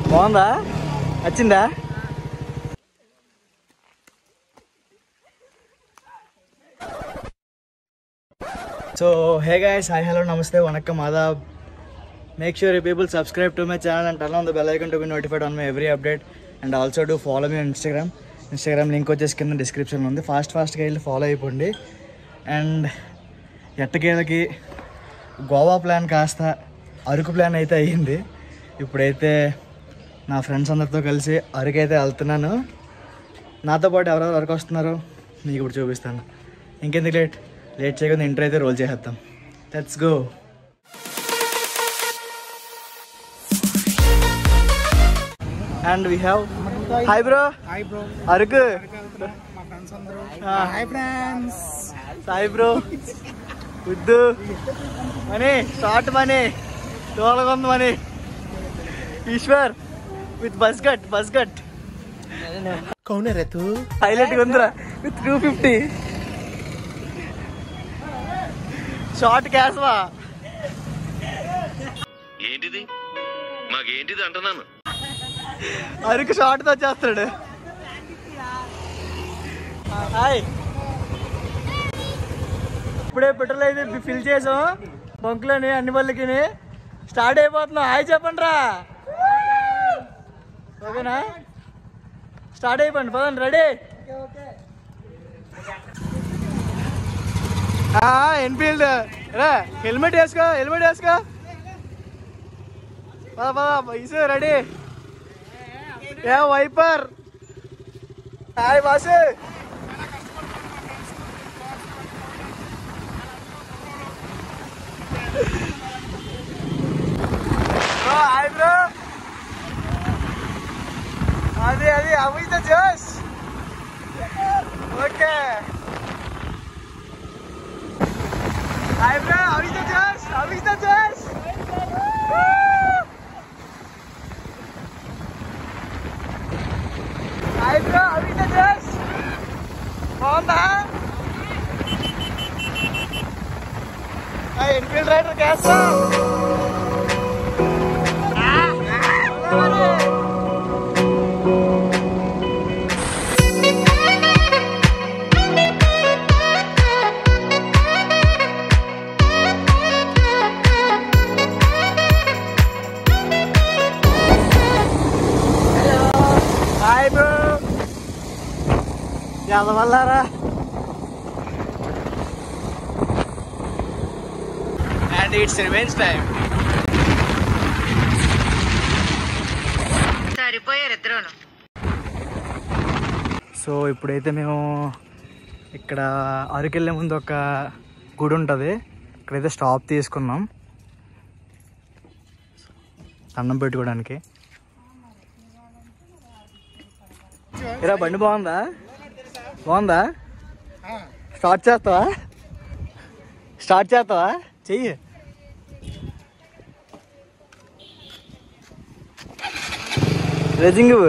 బాగుందా వచ్చిందా so hey guys hi hello namaste vanakkam adaab make sure you people subscribe to my channel and turn on the bell icon to be notified on my every update and also to follow me Instagram Instagram link వచ్చేసి కింద డిస్క్రిప్షన్లో ఉంది fast ఫాస్ట్గా వెళ్ళి follow అయిపోండి and ఎట్టకేలకి Goa plan కాస్త Araku plan అయితే అయ్యింది ఇప్పుడైతే నా ఫ్రెండ్స్ అందరితో కలిసి అరకు అయితే వెళ్తున్నాను నాతో పాటు ఎవరెవరు అరకు వస్తున్నారో మీకు ఇప్పుడు చూపిస్తాను ఇంకెందుకు లేట్ లేట్ చేయకుండా ఇంటర్ అయితే రోల్ చేసేద్దాం let's go and we have hi bro hi bro Araku మా ఫ్రెండ్స్ అందరూ ఆ. హాయ్ ఫ్రెండ్స్ సాయి బ్రో ఉద్దు మనీ షార్ట్ మనీ తోలగొంది మనీ ఈశ్వర్ విత్ బస్ గట్ బస్ గట్ కౌనే రేతు హైలైట్ ఉందిరా విత్ టూ ఫిఫ్టీ షార్ట్ క్యాష్వా ఏంటిది మాకేంటిది అంటున్నాను అరకు షార్ట్ తో చేస్తాడు హాయ్ ఇప్పుడే పెట్రోల్ అయితే ఫిల్ చేసాం బంకులని అన్ని బళ్ళకి స్టార్ట్ అయిపోతున్నాం హాయ్ చెప్పండి రా ఓకేనా స్టార్ట్ అయిపోండి పదండి రెడీ ఎన్ఫీల్డ్ రా హెల్మెట్ వేసుకో హెల్మెట్ వేసుకో పద పద ఇసు రెడీ ఏ వైపర్ hi boss bro hi bro అది అది అవి ద జోష్ ఓకే హాయ్ బ్రో అవి ద జోష్ అవి ద జోష్ హాయ్ బ్రో అవి ద జోష్ బాగుందా ఎన్ఫీల్డ్ రైడర్ క్యాస్ట్ హాయ్ బ్రో ఎదవల్లారా అండ్ ఇట్స్ రివెంజ్ టైం సరిపోయారు ఇద్దరును సో ఇప్పుడైతే మేము ఇక్కడ అరకెళ్ళే ముందు ఒక గుడి ఉంటుంది ఇక్కడైతే స్టాప్ తీసుకున్నాం అన్నం పెట్టుకోవడానికి ఇరా బండి బాగుందా బాగుందా స్టార్ట్ చేస్తావా స్టార్ట్ చేస్తావా చెయ్యి రెజింగ్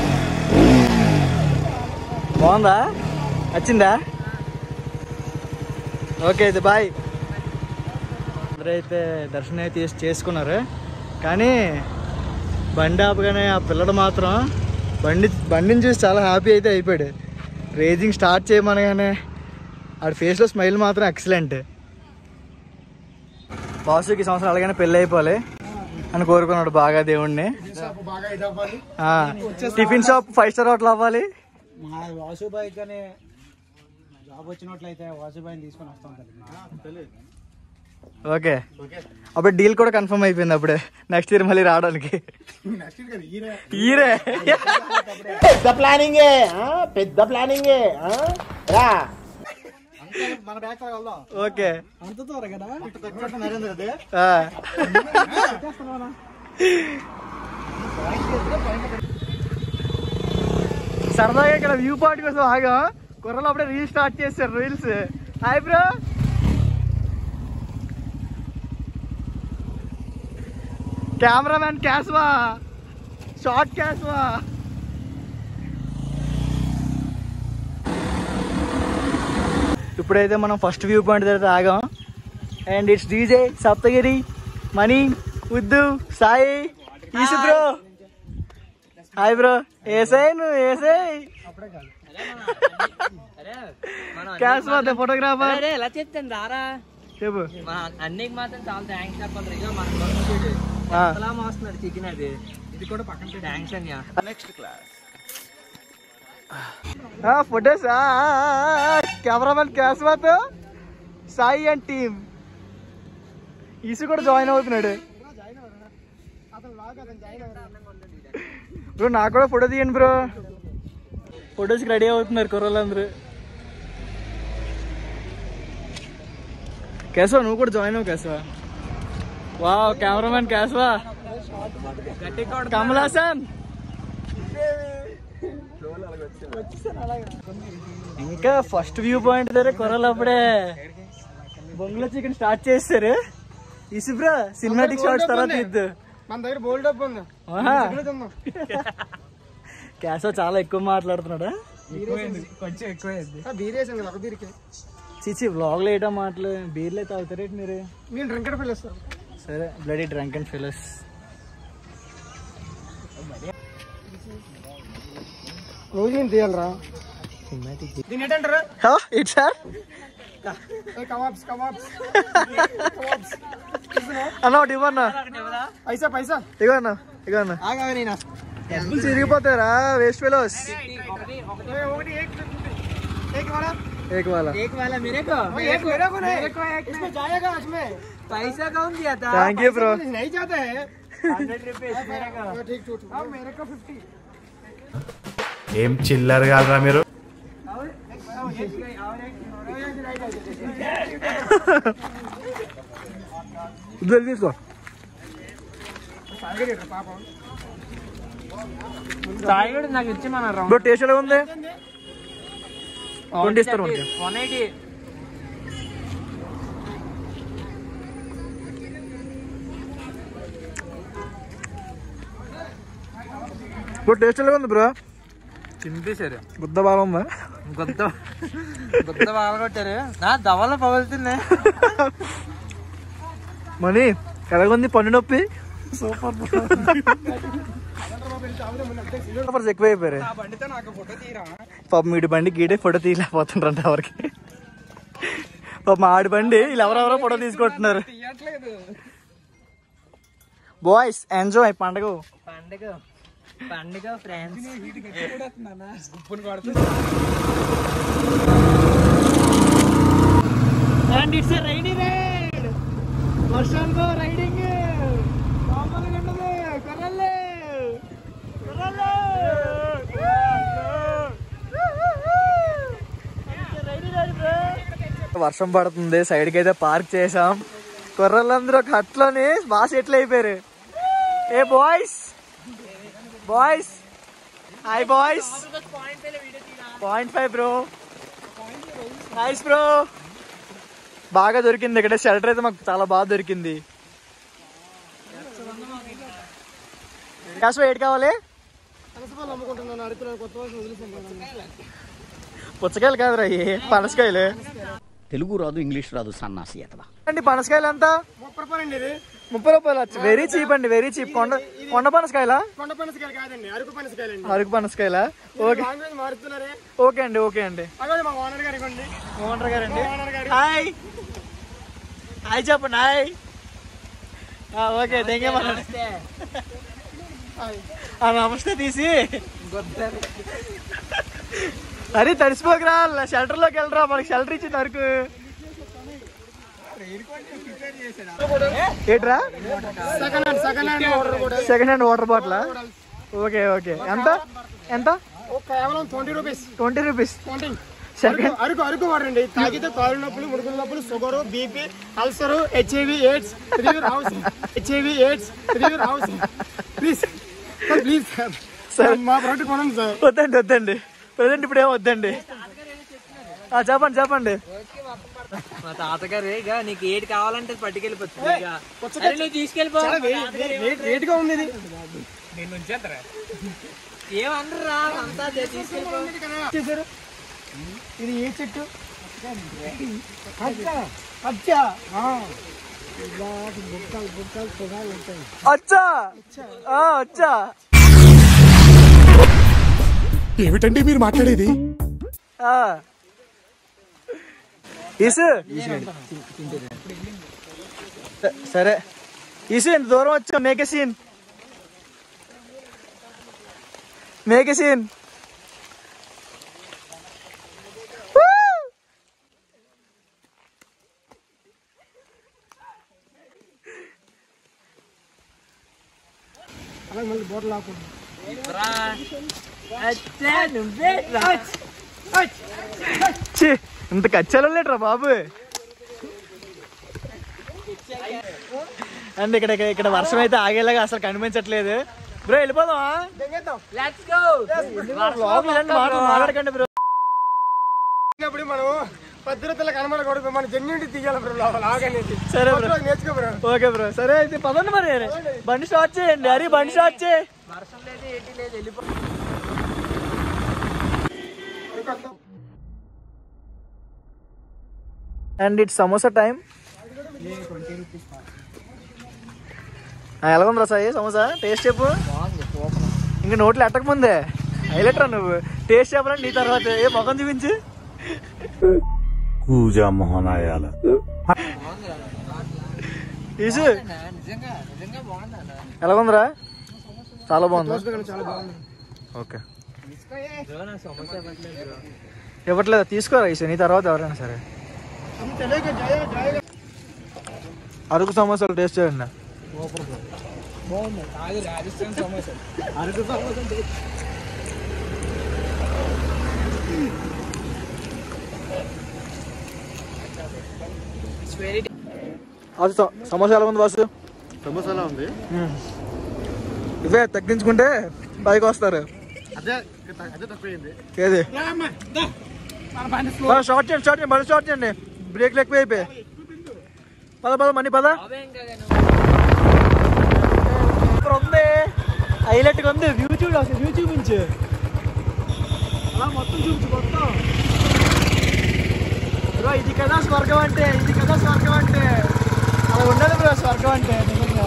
బాగుందా వచ్చిందా ఓకే అయితే బాయ్ అందరైతే దర్శనం అయితే చేసి- చేసుకున్నారు కానీ బండి ఆపగానే ఆ పిల్లడు మాత్రం బండి బండిని చూసి చాలా హ్యాపీ అయితే అయిపోయాడు రేజింగ్ స్టార్ట్ చేయమనగానే ఆడి ఫేస్లో స్మైల్ మాత్రం ఎక్సలెంట్ బాసుకి ఈ సంవత్సరం అలాగనే పెళ్ళి అయిపోవాలి అని కోరుకున్నాడు బాగా దేవుణ్ణి బాగా ఇది అవ్వాలి ఆ, tiffin shop five star hotel అవ్వాలి మా వాసుబాయ్ కానీ జాబ్ వచ్చినట్లయితే వాసుబాయిని తీసుకొని వస్తాం కదా ఓకే అప్పుడు డీల్ కూడా కన్ఫర్మ్ అయిపోయింది అప్పుడే నెక్స్ట్ ఇయర్ మళ్ళీ రావడానికి ఈరే పెద్ద ప్లానింగ్ పెద్ద ప్లానింగ్ రా మన బ్యాక్ వెళ్దాం ఓకే అంత త్వర కదా ఆ. సరదాగా ఇక్కడ వ్యూ పాయింట్ కోసం ఆగా కుర్రలు అప్పుడే రీల్ స్టార్ట్ చేశారు రీల్స్ హాయ్ బ్రో కెమెరామ్యాన్ క్యాస్వా షార్ట్ క్యాస్వా ఇప్పుడైతే మనం ఫస్ట్ వ్యూ పాయింట్ దగ్గర ఆగాం and it's DJ Saptagiri Mani ఉద్దు సాయి ఈసు బ్రో హాయ్ బ్రో ఏసై నువ్వు ఏసై అప్పుడే కాదు క్యాష్ మాత్రం ఫోటోగ్రాఫర్ అరే ఎలా చెప్తాను రారా చెప్పు మా అన్నయ్యకి మాత్రం చాలా థ్యాంక్స్ చెప్పాలి ఇక మన గవర్నమెంట్ ఆ. ఎలా మోస్తున్నాడు చికెన్ అది ఇది కూడా పక్కన థ్యాంక్స్ అన్యా ఫోటోస్ కెమెరామెన్ క్యాష్ మాత్రం సాయి అండ్ టీమ్ ఈసు కూడా జాయిన్ అవుతున్నాడు అతను లాగా అతను జాయిన్ అవ్వరు బ్రో నాకు కూడా ఫోటో తీయండి బ్రో ఫొటోస్కి రెడీ అవుతున్నారు కుర్రోళ్ళందరూ కేశవ నువ్వు కూడా జాయిన్ అవ్వు కేశవ వా కెమెరామెన్ కేశవ కమల్ హాసన్ ఇంకా ఫస్ట్ వ్యూ పాయింట్ దగ్గర కుర్రలు అప్పుడే బొంగులో చికెన్ స్టార్ట్ చేస్తారు ఇసుబ్రా సినిమాటిక్ షార్ట్స్ తర్వాత ఇద్దు మన దగ్గర బోల్డ్ డబ్బు ఉంది ఆహా. ఇక్కడ తిందాం. కేశవ చాలా ఎక్కువ మాట్లాడుతున్నాడా కొంచెం ఎక్కువ బీర్ వేసాను ఒక బీర్కి చిచి వ్లాగ్లో ఏటో మాటలు బీర్లే తాగుతారేంటి మీరు మేము డ్రింకర్ పిలుస్తాం సరే బ్లడీ డ్రంక్ అండ్ ఫిలస్ రోజు నేను తీయాలరా దీని ఏంటంటారు ఇట్ సార్ కబాబ్స్ కబాబ్స్ అన్న ఒకటి ఇవ్వన్నా పైసా పైసా ఇగో అన్న ఇగో అన్న ఆగా నేను డబ్బులు చిరిగిపోతారా వేస్ట్ ఫెలోస్ ఒకటి ఏక్ एक वाला ఏక వాళ్ళ एक वाला मेरे को एक मेरे को नहीं इसमें जाएगा इसमें पैसा कौन दिया था థ్యాంక్ యూ బ్రో नहीं जाता है हंड्रेड रुपीज मेरे को ठीक ठीक अब मेरे को फिफ्टी ఏం చిల్లర కాదురా మీరు ఇద్దరు తీసుకో చాయ్ కూడా నాకు ఇచ్చేమన్నారు బ్రో టేస్ట్ ఎలా ఉంది ట్వంటీ ఇస్తారు మనకి వన్ ఎయిటీ బ్రో టేస్ట్ ఎలా ఉంది బ్రో చింపేశారు గుద్ద బాగా ఉందా గుద్ద గుద్ద బాగా కొట్టారు నా దవల పగులుతున్నాయి మనీ ఎలాగుంది పన్ను నొప్పి సూపర్ ఎక్కువ అయిపోయారు బండితో నాకు ఫోటో తీరా పాప మీడి బండి గీడే ఫోటో తీయలేకపోతుండ్రంట ఎవరికి పాప మా ఆడి బండి వీళ్ళు ఎవరెవరో ఫోటో తీసుకుంటున్నారు తీయట్లేదు బాయ్స్ ఎంజాయ్ పండగ పండుగ పండుగ friends and it's riding ride వర్షంతో రైడింగ్ మామూలుగా ఉండదు కర్రల్లే కర్రల్లే వర్షం పడుతుంది సైడ్కి అయితే పార్క్ చేసాం కుర్రలందరూ ఒక హట్లోని బాగా సెటిల్ అయిపోయారు ఏ boys boys hi boys point five bro nice bro బాగా దొరికింది ఇక్కడ షెల్టర్ అయితే మాకు చాలా బాగా దొరికింది క్యాష్ ఎయిట్ కావాలి పనసపాలు అమ్ముకుంటున్నాను అడుగుతున్నాను కొత్త వాళ్ళు వదిలేసాను పుచ్చకాయలు కాదురా ఇవి పనసకాయలు తెలుగు రాదు ఇంగ్లీష్ రాదు సన్నాసి అతవా అండి పనసకాయలు ఎంత ముప్పై రూపాయలు అండి ఇది ముప్పై రూపాయలు వచ్చి వెరీ చీప్ అండి వెరీ చీప్ కొండ కొండ పనసకాయలా కొండ పనసకాయలు కాదండి అరకు పనసకాయలు అండి అరకు పనసకాయలా ఓకే లాంగ్వేజ్ మారుతున్నారే ఓకే అండి ఓకే అండి అదే మా ఓనర్ గారు ఇవ్వండి ఓనర్ గారండి ఓనర్ గారు హాయ్ హాయ్ చెప్పండి హాయ్ ఓకే థ్యాంక్ యూ నమస్తే తీసి అరే తడిసిపోకరా షెల్టర్ లోకి వెళ్ళరా మనకి షెల్టర్ ఇచ్చింది అరకు ఏట్రా second hand second hand order కూడా second hand water bottle okay okay ఎంత ఎంత ఓ కేవలం twenty rupees twenty rupees twenty second Araku Araku వాడండి తాగితే కాలు నొప్పులు ముడుకుల నొప్పులు sugar BP ulcer HIV AIDS రివ్యూర్ హౌస్ హెచ్ఐవి ఎయిడ్స్ రివ్యూర్ హౌస్ ప్లీజ్ ప్లీజ్ సార్ మా ప్రోడక్ట్ కొనండి సార్ వద్దండి వద్దండి ప్రజెంట్ ఇప్పుడు ఏం వద్దండి ఆ, చెప్పండి చెప్పండి మా తాతగారు ఇక నీకు ఏది కావాలంటే అది పట్టుకెళ్ళిపోతుంది ఇక. అరే నువ్వు తీసుకెళ్ళిపో రేట్ గా ఉంది ఇది ఏమనరా అంతా అదే తీసుకెళ్ళిపో చేశారు ఇది ఏ చెట్టు అచ్చా అచ్చా బుక్కలు బుక్కలు పొగాలు ఉంటాయి అచ్చా ఆ, అచ్చా ఏమిటండి మీరు మాట్లాడేది ఈసు స- సరే ఈసు ఎంత దూరం వచ్చావు మేకే సీన్ మేకే సీన్ అలా మళ్ళీ బోర్డు లాకుండా ఛీ, ఇంత కచ్చాలో లేట్రా బాబు అండ్ ఇక్కడ ఇక్కడ- ఇక్కడ వర్షం అయితే ఆగేలాగా అసలు కనిపించట్లేదు బ్రో వెళ్ళిపోదామా లెట్స్ గో లోపల ఇలాంటి మాటలు మాట్లాడకండి బ్రో ఇప్పుడు మనం భద్రతలు కనబడకూడదు మన జెన్యుంటి తీయాలి బ్రో లోపల ఆగనేది సరే బ్రో కొత్తగా నేర్చుకో బ్రో ఓకే బ్రో సరే అయితే పదండి మరి బండి స్టార్ట్ చేయండి అరే బండి స్టార్ట్ చేయి వర్షం లేదు ఏంటి లేదు వెళ్ళిపో అండ్ ఇట్స్ సమోసా టైం ఎలా ఉందిరా సాయి సమోసా టేస్ట్ చెప్పు ఇంకా నోట్లో ఎట్టక ముందే హైలైట్ రా నువ్వు టేస్ట్ చెప్పాలని నీ తర్వాత ఏ ముఖం చూపించు కూజా మొహనాయాల ఈసు నిజంగా నిజంగా బాగుందా ఎలా ఉందిరా చాలా బాగుంది చాలా బాగుంది ఓకే బ్రో నాకు సమస్య ఇవ్వట్లేదు బ్రో ఇవ్వట్లేదు తీసుకోరా ఈసు నీ తర్వాత ఎవరైనా సరే అది తెలియక జయ జయ అరకు సమోసాలు టేస్ట్ చేయండి బాగుంది అది రాజస్థాన్ సమోసా అరకు సమోసా వెరీ అది స- సమోసా ఎలా ఉంది బాసు సమోసాలా ఉంది ఇవే తగ్గించుకుంటే పైకి వస్తారు అదే అదే తప్పైంది ఏది మన బండి పద, షార్ట్ చేయండి షార్ట్ చేయండి మళ్ళీ షార్ట్ చేయండి బ్రేక్లు ఎక్కువ అయిపోయి పద పద మనీ పద అవే ఇంకా నేను సూపర్ ఉంది హైలైట్గా ఉంది వ్యూ చూడు అసలు వ్యూ చూపించు అలా మొత్తం చూపించు మొత్తం బ్రో ఇది కదా స్వర్గం అంటే ఇది కదా స్వర్గం అంటే అలా ఉండదు బ్రో స్వర్గం అంటే నిజంగా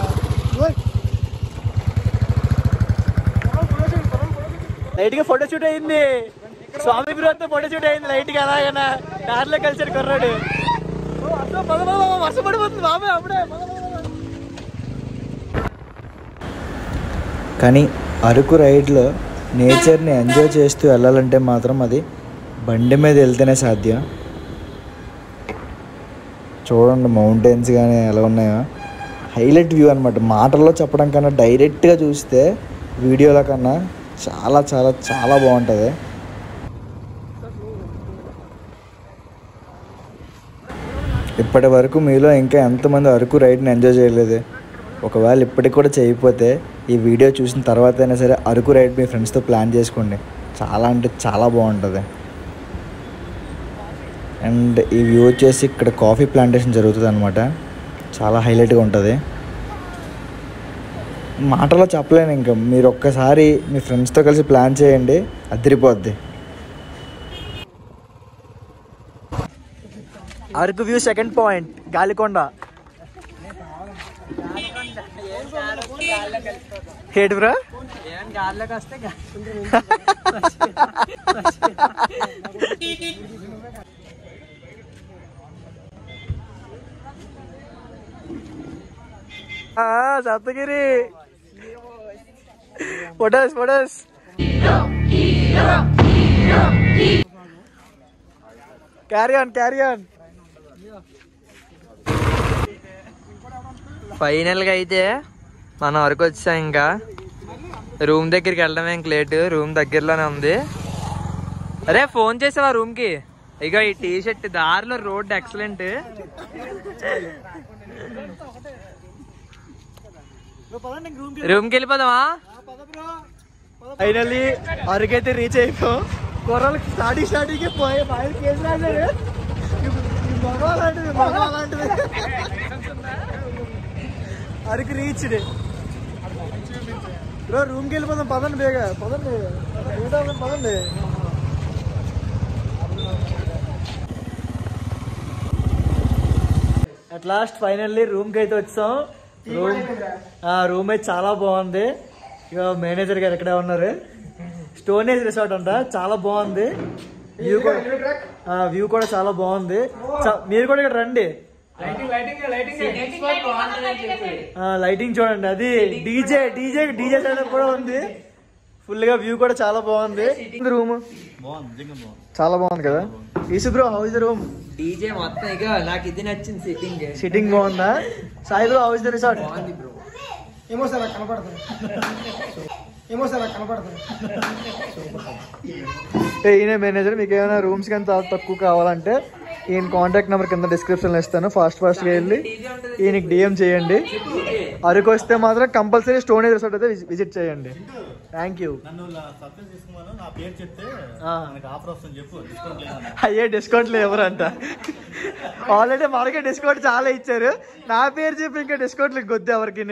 లైట్ గా ఫోటో షూట్ అయింది స్వామి బ్రోతో ఫోటో షూట్ అయింది లైట్ గా అలాగనా కార్లో కలిసాడు కుర్రాడు ఓ, అసలు పద పద పద, వర్షం పడిపోతుంది బాబాయ్ అప్పుడే పద, పద, పద. కానీ అరకు రైడ్లో నేచర్ని ఎంజాయ్ చేస్తూ వెళ్ళాలంటే మాత్రం అది బండి మీద వెళ్తేనే సాధ్యం చూడండి మౌంటైన్స్ కానీ ఎలా ఉన్నాయో హైలైట్ వ్యూ అనమాట మాటల్లో చెప్పడం కన్నా డైరెక్ట్గా చూస్తే వీడియోల కన్నా చాలా చాలా చాలా బాగుంటుంది ఇప్పటి వరకు మీలో ఇంకా ఎంతమంది అరకు రైడ్ని ఎంజాయ్ చేయలేదు ఒకవేళ ఇప్పటికి కూడా చేయకపోతే ఈ వీడియో చూసిన తర్వాత అయినా సరే అరకు రైడ్ మీ ఫ్రెండ్స్తో ప్లాన్ చేసుకోండి చాలా అంటే చాలా బాగుంటుంది అండ్ ఈ వ్యూ వచ్చేసి ఇక్కడ కాఫీ ప్లాంటేషన్ జరుగుతుంది అనమాట చాలా హైలైట్గా ఉంటుంది మాటలో చెప్పలేను ఇంకా మీరు ఒక్కసారి మీ ఫ్రెండ్స్తో కలిసి ప్లాన్ చేయండి అదిరిపోద్ది Araku view second point Galikonda హేట్ బ్రో ఏమైనా గాల్లోకి వస్తే గా- Saptagiri photos photos carry on carry on final గా అయితే మనం వరకు వచ్చాం ఇంకా రూమ్ దగ్గరికి వెళ్ళడమే ఇంక లేట్ రూమ్ దగ్గరలోనే ఉంది అరే ఫోన్ చేసావా రూమ్ కి ఇక ఈ టీ షర్ట్ దారిలో రోడ్ ఎక్సలెంట్ రూమ్ కి వెళ్ళిపోదామా ఫైనల్లీ అరకైతే రీచ్ అయిపోయాం కుర్రలకి స్టార్టింగ్ స్టార్టింగ్ పోయి పైన కేసు రాశారు మగవాలంటిది మగవాలంటిది అరకు రీచ్ బ్రో రూమ్కి వెళ్ళిపోదాం పదండి బేగా పదండి మిగతా వాళ్ళని పదండి అట్ లాస్ట్ ఫైనల్లీ రూమ్కి అయితే వచ్చాం రూమ్ రూమ్ అయితే చాలా బాగుంది ఇక మేనేజర్ గారు ఎక్కడే ఉన్నారు స్టోనేజ్ రిసార్ట్ అంట చాలా బాగుంది వ్యూ కూడా వ్యూ కూడా చాలా బాగుంది చ- మీరు కూడా ఇక్కడ రండి ఆ, లైటింగ్ చూడండి అది డీజే డీజే డీజే సెటప్ కూడా ఉంది ఫుల్ గా వ్యూ కూడా చాలా బాగుంది రూమ్ చాలా బాగుంది కదా ఈసు బ్రో హౌస్ రూమ్ డీజే మొత్తం ఇక నాకు ఇది నచ్చింది సిట్టింగ్ సిట్టింగ్ బాగుందా Sai bro house the resort ఏమో సార్ నాకు కనపడుతుంది ఏమో సార్ నాకు కనపడుతుంది ఈయన మేనేజర్ మీకు ఏమైనా రూమ్స్ కానీ చాలా తక్కువ కావాలంటే ఈయన కాంటాక్ట్ నెంబర్ కింద డిస్క్రిప్షన్లో ఇస్తాను ఫాస్ట్ ఫాస్ట్గా వెళ్ళి ఈయనకి డిఎం చేయండి అరకు వస్తే మాత్రం కంపల్సరీ స్టోనేజ్ రిసార్ట్ అయితే విజి- విజిట్ చేయండి థ్యాంక్ యూ నన్ను సబ్స్క్రైబ్ చేసుకోమను నా పేరు చెప్తే ఆ. మనకి ఆఫర్ వస్తుంది చెప్పు డిస్కౌంట్ లేదా అయ్యే డిస్కౌంట్లు ఎవరంట ఆల్రెడీ మనకే డిస్కౌంట్ చాలా ఇచ్చారు నా పేరు చెప్పి ఇంకా డిస్కౌంట్లు గొద్దు ఎవరికి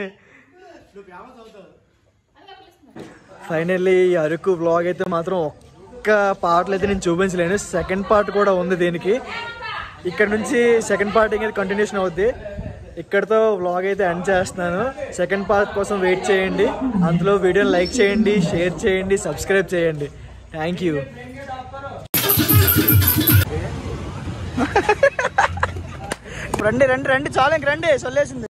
ఫైనల్లీ ఈ అరకు వ్లాగ్ అయితే మాత్రం ఒక్క పార్ట్లు అయితే నేను చూపించలేను సెకండ్ పార్ట్ కూడా ఉంది దీనికి ఇక్కడ నుంచి సెకండ్ పార్ట్ ఇంకా కంటిన్యూషన్ అవుద్ది ఇక్కడతో వ్లాగ్ అయితే ఎండ్ చేస్తున్నాను సెకండ్ పార్ట్ కోసం వెయిట్ చేయండి అందులో వీడియోని లైక్ చేయండి షేర్ చేయండి సబ్స్క్రైబ్ చేయండి థ్యాంక్ యూ రండి రండి రండి చాలు ఇంక రండి చల్లేసింది